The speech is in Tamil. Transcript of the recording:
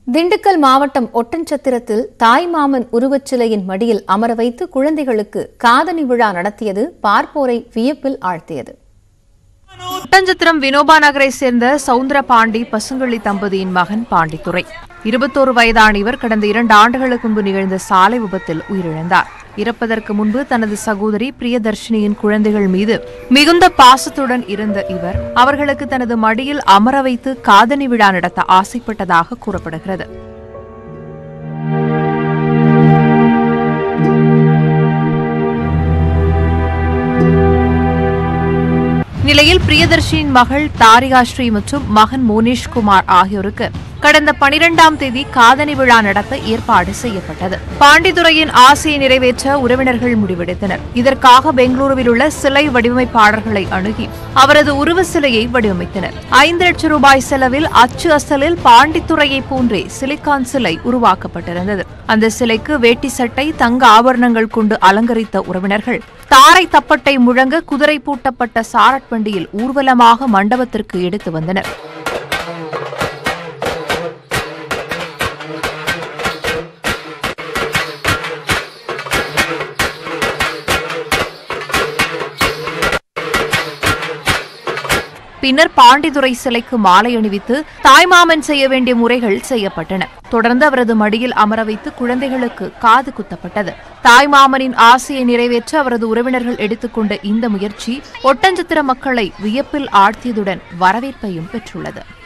திண்டுக்கல் மாவட்டம் ஒட்டன்சத்திரத்தில் தாய்மாமன் உருவச்சிலையின் மடியில் அமர வைத்து குழந்தைகளுக்கு காதணி விழா நடத்தியது பார்ப்போரை வியப்பில் ஆழ்த்தியது ஒட்டஞ்சத்திரம் வினோபா நகரை சேர்ந்த சவுந்தர பாண்டி பசுங்கள்ளி தம்பதியின் மகன் பாண்டித்துரை இருபத்தோரு வயதான இவர் கடந்த இரண்டு ஆண்டுகளுக்கு முன்பு நிகழ்ந்த சாலை விபத்தில் உயிரிழந்தார் இறப்பதற்கு முன்பு தனது சகோதரி பிரியதர்ஷினியின் குழந்தைகள் மீது மிகுந்த பாசத்துடன் இருந்த இவர் அவர்களுக்கு தனது மடியில் அமர வைத்து காதணி விழா நடத்த ஆசைப்பட்டதாக கூறப்படுகிறது நிலையில் பிரியதர்ஷினியின் மகள் தாரிகாஸ்ரீ மற்றும் மகன் மோனேஷ்குமார் ஆகியோருக்கு கடந்த பனிரெண்டாம் தேதி காதணி விழா நடத்த ஏற்பாடு செய்யப்பட்டது பாண்டித்துரையின் ஆசையை நிறைவேற்ற உறவினர்கள் முடிவெடுத்தனர் இதற்காக பெங்களூருவில் உள்ள சிலை வடிவமைப்பாளர்களை அணுகி அவரது உருவ சிலையை வடிவமைத்தனர் ஐந்து லட்சம் ரூபாய் செலவில் அச்சு அசலில் பாண்டித்துரையை போன்றே சிலிக்கான் சிலை உருவாக்கப்பட்டிருந்தது அந்த சிலைக்கு வேட்டி சட்டை தங்க ஆபரணங்கள் கொண்டு அலங்கரித்த உறவினர்கள் தாரை தப்பட்டை முழங்க குதிரை பூட்டப்பட்ட சாரட் வண்டியில் ஊர்வலமாக மண்டபத்திற்கு எடுத்து வந்தனர் பின்னர் பாண்டித்துரை சிலைக்கு மாலை அணிவித்து தாய்மாமன் செய்ய வேண்டிய முறைகள் செய்யப்பட்டன தொடர்ந்து அவரது மடியில் அமர வைத்து குழந்தைகளுக்கு காது குத்தப்பட்டது தாய்மாமனின் ஆசையை நிறைவேற்ற அவரது உறவினர்கள் எடுத்துக்கொண்ட இந்த முயற்சி ஒட்டஞ்சத்திர மக்களை வியப்பில் ஆழ்த்தியதுடன் வரவேற்பையும் பெற்றுள்ளது